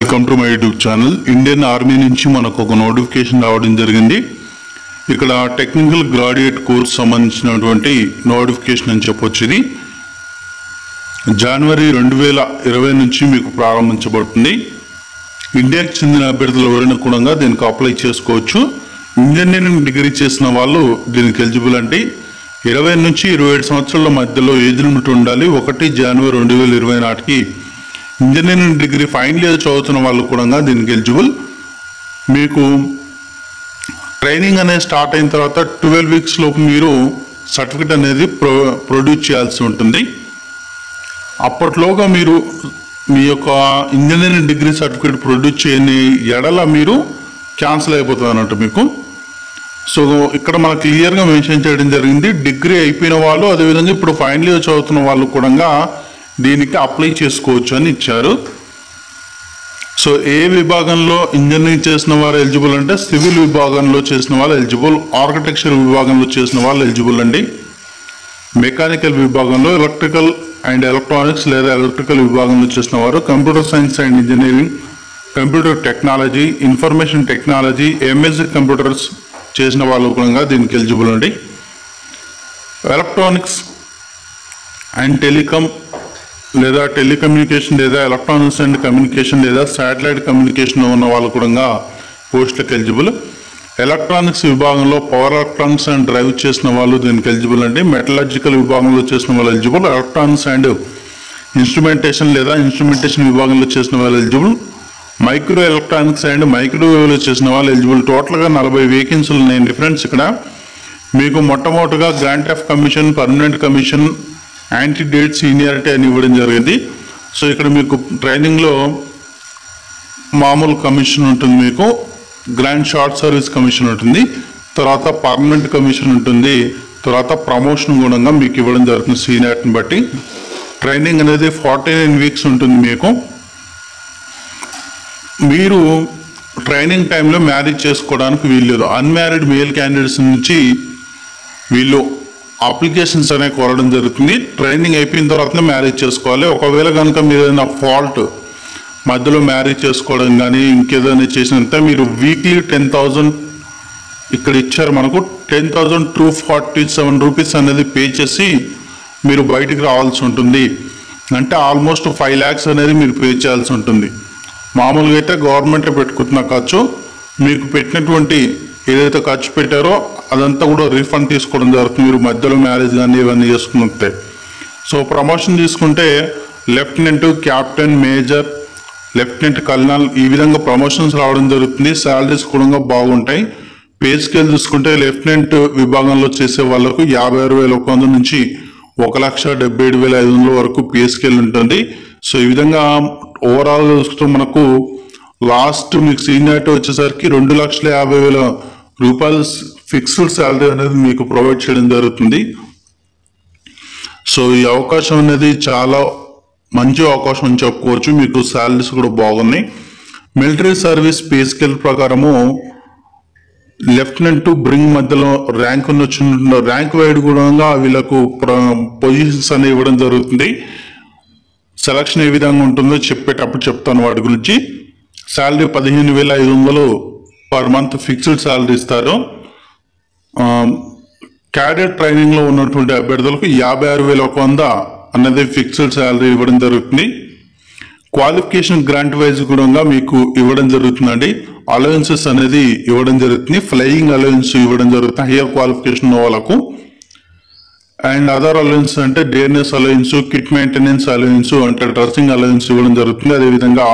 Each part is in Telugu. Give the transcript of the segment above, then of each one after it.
welcome to my YouTube channel Indian army నుంచి మనకు ఒక నోటిఫికేషన్ రావడం జరిగింది ఇక్కడ టెక్నికల్ గ్రాడ్యుయేట్ కోర్స్ సంబంధించినటువంటి నోటిఫికేషన్ అని చెప్పొచ్చు ఇది జనవరి రెండు వేల ఇరవై నుంచి మీకు ప్రారంభించబడుతుంది ఇండియాకి చెందిన అభ్యర్థులు ఎవరైనా కూడా దీనికి అప్లై చేసుకోవచ్చు ఇంజనీరింగ్ డిగ్రీ చేసిన వాళ్ళు దీనికి ఎలిజిబుల్ అంటే ఇరవై నుంచి ఇరవై ఏడు సంవత్సరాల మధ్యలో ఏజ్ లిమిట్ ఉండాలి ఒకటి జనవరి రెండు వేల ఇరవై నాటికి ఇంజనీరింగ్ డిగ్రీ ఫైనల్ ఇయర్ చదువుతున్న వాళ్ళు కూడా దీనికి ఎలిజిబుల్ మీకు ట్రైనింగ్ అనేది స్టార్ట్ అయిన తర్వాత ట్వెల్వ్ వీక్స్ లోపు మీరు సర్టిఫికెట్ అనేది ప్రొ ప్రొడ్యూస్ చేయాల్సి ఉంటుంది అప్పట్లోగా మీరు మీ యొక్క ఇంజనీరింగ్ డిగ్రీ సర్టిఫికేట్ ప్రొడ్యూస్ చేయని ఎడల మీరు క్యాన్సిల్ అయిపోతుంది అన్నట్టు మీకు సో ఇక్కడ మనకు క్లియర్గా మెన్షన్ చేయడం జరిగింది డిగ్రీ అయిపోయిన వాళ్ళు అదేవిధంగా ఇప్పుడు ఫైనల్ ఇయర్ చదువుతున్న వాళ్ళు కూడా దీనికి అప్లై చేసుకోవచ్చు అని ఇచ్చారు సో ఏ విభాగంలో ఇంజనీరింగ్ చేసిన వారు ఎలిజిబుల్ అంటే సివిల్ విభాగంలో చేసిన వాళ్ళు ఎలిజిబుల్ ఆర్కిటెక్చర్ విభాగంలో చేసిన వాళ్ళు ఎలిజిబుల్ అండి మెకానికల్ విభాగంలో ఎలక్ట్రికల్ అండ్ ఎలక్ట్రానిక్స్ లేదా ఎలక్ట్రికల్ విభాగంలో చేసిన వారు computer science and engineering computer technology information technology M S C computers చేసిన వాళ్ళు కూడా దీనికి ఎలిజిబుల్ అండి ఎలక్ట్రానిక్స్ అండ్ టెలికాం లేదా టెలికమ్యూనికేషన్ లేదా ఎలక్ట్రానిక్స్ అండ్ కమ్యూనికేషన్ లేదా శాటిలైట్ కమ్యూనికేషన్ ఉన్న వాళ్ళు కూడా పోస్టులకు ఎలిజిబుల్ ఎలక్ట్రానిక్స్ విభాగంలో పవర్ ఎలక్ట్రానిక్స్ అండ్ డ్రైవ్ చేసిన వాళ్ళు దీనికి ఎలిజిబుల్ అండి మెటలాజికల్ విభాగంలో చేసిన వాళ్ళు ఎలిజిబుల్ ఎలక్ట్రానిక్స్ అండ్ ఇన్స్ట్రుమెంటేషన్ లేదా ఇన్స్ట్రుమెంటేషన్ విభాగంలో చేసిన వాళ్ళు ఎలిజిబుల్ మైక్రో ఎలక్ట్రానిక్స్ అండ్ మైక్రోవేవ్లో చేసిన వాళ్ళు ఎలిజిబుల్ టోటల్గా నలభై వేకెన్సీలు ఉన్నాయండి ఫ్రెండ్స్ ఇక్కడ మీకు మొట్టమొదటిగా grant of commission permanent commission antedate seniority అని ఇవ్వడం జరిగింది సో ఇక్కడ మీకు ట్రైనింగ్లో మామూలు కమిషన్ ఉంటుంది మీకు గ్రాండ్ షార్ట్ సర్వీస్ కమిషన్ ఉంటుంది తర్వాత పర్మనెంట్ కమిషన్ ఉంటుంది తర్వాత ప్రమోషన్ గుణంగా మీకు ఇవ్వడం జరుగుతుంది సీనియారిటీని బట్టి ట్రైనింగ్ అనేది ఫార్టీ నైన్ వీక్స్ ఉంటుంది మీకు మీరు ట్రైనింగ్ టైంలో మ్యారేజ్ చేసుకోవడానికి వీల్లేదు అన్మ్యారీడ్ మేల్ క్యాండిడేట్స్ నుంచి వీళ్ళు అప్లికేషన్స్ అనేవి కోరడం జరుగుతుంది ట్రైనింగ్ అయిపోయిన తర్వాతనే మ్యారేజ్ చేసుకోవాలి ఒకవేళ కనుక మీరు ఏదైనా ఫాల్ట్ మధ్యలో మ్యారేజ్ చేసుకోవడం కానీ ఇంకేదైనా చేసినంత మీరు వీక్లీ టెన్ థౌజండ్ ఇక్కడ ఇచ్చారు మనకు ten thousand two forty seven rupees అనేది పే చేసి మీరు బయటికి రావాల్సి ఉంటుంది అంటే ఆల్మోస్ట్ ఫైవ్ ల్యాక్స్ అనేది మీరు పే చేయాల్సి ఉంటుంది మామూలుగా అయితే గవర్నమెంట్ పెట్టుకుంటున్న ఖర్చు మీకు పెట్టినటువంటి ఏదైతే ఖర్చు పెట్టారో అదంతా కూడా రీఫండ్ తీసుకోవడం జరుగుతుంది మీరు మధ్యలో మ్యారేజ్ కానీ ఇవన్నీ చేసుకుంటే సో ప్రమోషన్ తీసుకుంటే lieutenant captain major lieutenant colonel ఈ విధంగా ప్రమోషన్స్ రావడం జరుగుతుంది శాలరీస్ కూడా బాగుంటాయి పే స్కేల్ చూసుకుంటే లెఫ్టినెంట్ విభాగంలో చేసే వాళ్ళకు యాభై ఆరు వేల ఒక వంద నుంచి ఒక లక్ష డెబ్బై ఏడు వేల ఐదు వందల వరకు పే స్కేల్ ఉంటుంది సో ఈ విధంగా ఓవరాల్ చూస్తే మనకు లాస్ట్ మీకు సీనియారిటీ వచ్చేసరికి రెండు లక్షల యాభై వేల రూపాయలు ఫిక్స్డ్ శాలరీ అనేది మీకు ప్రొవైడ్ చేయడం జరుగుతుంది సో ఈ అవకాశం అనేది చాలా మంచి అవకాశం అని చెప్పుకోవచ్చు మీకు శాలరీస్ కూడా బాగున్నాయి మిలిటరీ సర్వీస్ పే స్కేల్ ప్రకారము లెఫ్టినెంట్ బ్రింగ్ మధ్యలో ర్యాంక్ వచ్చిన ర్యాంక్ వైడ్ కూడా వీళ్ళకు పొజిషన్స్ అనేవి ఇవ్వడం జరుగుతుంది సెలక్షన్ ఏ విధంగా ఉంటుందో చెప్పేటప్పుడు చెప్తాను వాటి గురించి శాలరీ పదిహేను వేల ఐదు వందలు పర్ మంత్ ఫిక్స్డ్ శాలరీ ఇస్తారు క్యాడెట్ ట్రైనింగ్ లో ఉన్నటువంటి అభ్యర్థులకు యాభై ఆరు వేల ఒక వంద అన్నది ఫిక్స్డ్ శాలరీ ఇవ్వడం జరుగుతుంది క్వాలిఫికేషన్ గ్రాంట్ వైజ్ కూడా మీకు ఇవ్వడం జరుగుతుందండి అలవెన్సెస్ అనేది ఇవ్వడం జరుగుతుంది ఫ్లయింగ్ అలవెన్స్ ఇవ్వడం జరుగుతుంది హయ్యర్ క్వాలిఫికేషన్ ఉన్న వాళ్ళకు అండ్ అదర్ అలవెన్స్ అంటే dearness allowance kit maintenance allowance అంటే డ్రెస్సింగ్ అలవెన్స్ ఇవ్వడం జరుగుతుంది అదేవిధంగా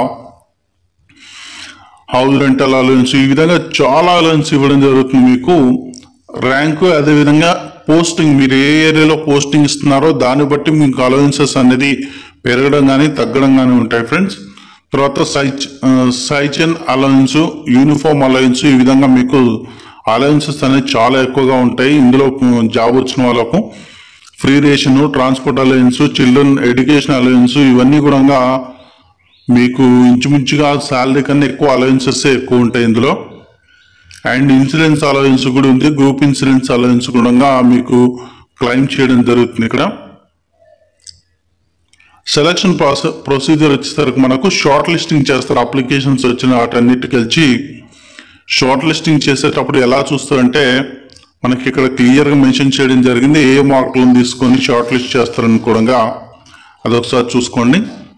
హౌస్ రెంటల్ అలవెన్స్ ఈ విధంగా చాలా అలవెన్స్ ఇవ్వడం జరుగుతుంది మీకు ర్యాంకు అదేవిధంగా పోస్టింగ్ మీరు ఏ ఏరియాలో పోస్టింగ్ ఇస్తున్నారో దాన్ని బట్టి మీకు అలవెన్సెస్ అనేది పెరగడం కానీ తగ్గడం కానీ ఉంటాయి ఫ్రెండ్స్ తర్వాత సైచ్ సైచన్ అలవెన్స్ యూనిఫామ్ అలవెన్స్ ఈ విధంగా మీకు అలవెన్సెస్ అనేది చాలా ఎక్కువగా ఉంటాయి ఇందులో జాబ్ వచ్చిన వాళ్ళకు free ration transport allowance children education allowance ఇవన్నీ కూడా మీకు ఇంచుమించుగా శాలరీ కన్నా ఎక్కువ అలవెన్సెస్ ఎక్కువ ఉంటాయి ఇందులో అండ్ ఇన్సూరెన్స్ అలవెన్స్ కూడా ఉంది గ్రూప్ ఇన్సూరెన్స్ అలవెన్స్ కూడా మీకు క్లెయిమ్ చేయడం జరుగుతుంది ఇక్కడ సెలక్షన్ ప్రాసెస్ ప్రొసీజర్ వచ్చేసరికి మనకు షార్ట్ లిస్టింగ్ చేస్తారు అప్లికేషన్స్ వచ్చిన వాటన్నిటికి వచ్చి షార్ట్ లిస్టింగ్ చేసేటప్పుడు ఎలా చూస్తారంటే మనకి ఇక్కడ క్లియర్గా మెన్షన్ చేయడం జరిగింది ఏ మార్కులను తీసుకొని షార్ట్ లిస్ట్ చేస్తారని కూడా అదొకసారి చూసుకోండి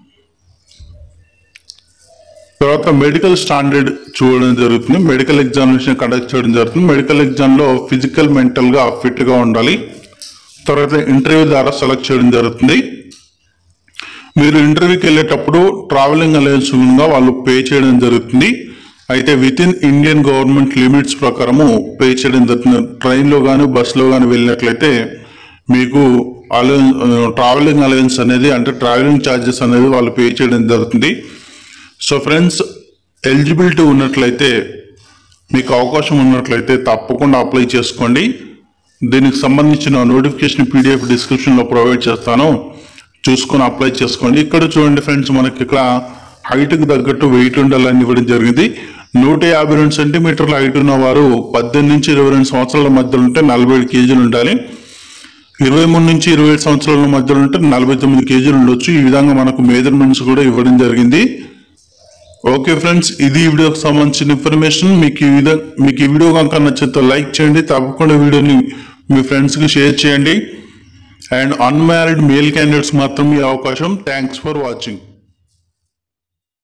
తర్వాత మెడికల్ స్టాండర్డ్ చూడడం జరుగుతుంది మెడికల్ ఎగ్జామినేషన్ కండక్ట్ చేయడం జరుగుతుంది మెడికల్ ఎగ్జామ్లో ఫిజికల్ మెంటల్గా ఫిట్గా ఉండాలి తర్వాత ఇంటర్వ్యూ ద్వారా సెలెక్ట్ చేయడం జరుగుతుంది మీరు ఇంటర్వ్యూకి వెళ్ళేటప్పుడు ట్రావెలింగ్ అలయన్స్ గా వాళ్ళు పే చేయడం జరుగుతుంది అయితే with in Indian government limits ప్రకారము పే చేయడం జరుగుతుంది ట్రైన్లో కానీ బస్సులో కానీ వెళ్ళినట్లయితే మీకు అలయన్స్ ట్రావెలింగ్ అలయన్స్ అనేది అంటే ట్రావెలింగ్ ఛార్జెస్ అనేది వాళ్ళు పే చేయడం జరుగుతుంది సో ఫ్రెండ్స్ ఎలిజిబిలిటీ ఉన్నట్లయితే మీకు అవకాశం ఉన్నట్లయితే తప్పకుండా అప్లై చేసుకోండి దీనికి సంబంధించిన నోటిఫికేషన్ పీడిఎఫ్ డిస్క్రిప్షన్లో ప్రొవైడ్ చేస్తాను చూసుకొని అప్లై చేసుకోండి ఇక్కడ చూడండి ఫ్రెండ్స్ మనకి ఇక్కడ హైట్కి తగ్గట్టు వెయిట్ ఉండాలని ఇవ్వడం జరిగింది నూట యాభై రెండు సెంటీమీటర్ల హైట్ ఉన్న వారు పద్దెనిమిది నుంచి ఇరవై రెండు సంవత్సరాల మధ్యలో ఉంటే నలభై ఏడు కేజీలు ఉండాలి ఇరవై మూడు నుంచి ఇరవై ఏడు సంవత్సరాల మధ్యలో ఉంటే నలభై తొమ్మిది కేజీలు ఉండొచ్చు ఈ విధంగా మనకు మెజర్మెంట్స్ కూడా ఇవ్వడం జరిగింది ఓకే ఫ్రెండ్స్ ఇది ఈ వీడియోకి సంబంధించిన ఇన్ఫర్మేషన్ మీకు ఈ విధంగా మీకు ఈ వీడియో కనుక నచ్చితే లైక్ చేయండి తప్పకుండా వీడియోని మీ ఫ్రెండ్స్కి షేర్ చేయండి అండ్ అన్మ్యారీడ్ మేల్ క్యాండిడేట్స్ మాత్రం ఈ అవకాశం థ్యాంక్స్ ఫర్ వాచింగ్